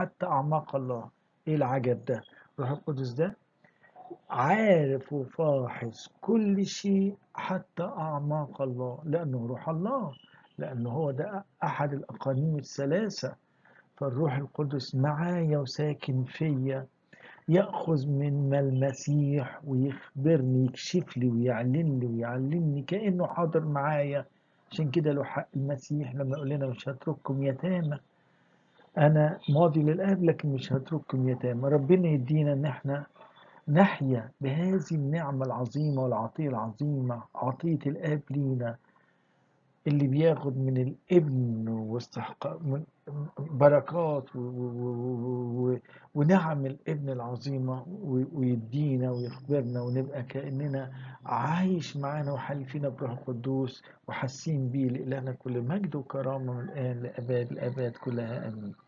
حتى أعماق الله إيه العجب ده روح القدس ده عارف وفاحص كل شيء حتى أعماق الله لأنه روح الله لأنه هو ده أحد الأقانيم الثلاثة فالروح القدس معايا وساكن فيا يأخذ من ما المسيح ويخبرني يكشف لي ويعلن لي ويعلمني كأنه حاضر معايا عشان كده لو حق المسيح لما يقول لنا مش هترككم يتامى أنا ماضي للآب لكن مش هترككم يتامى ربنا يدينا إن إحنا نحيا بهذه النعمة العظيمة والعطية العظيمة عطية الآب لينا اللي بياخد من الابن واستحقاق من بركات و- و- و- و- ونعم الابن العظيمة و- ويدينا ويخبرنا ونبقى كأننا عايش معانا وحالفين بروح القدوس وحاسين بيه لإلهنا كل مجد وكرامة من الآن لأباد الآباد كلها آمين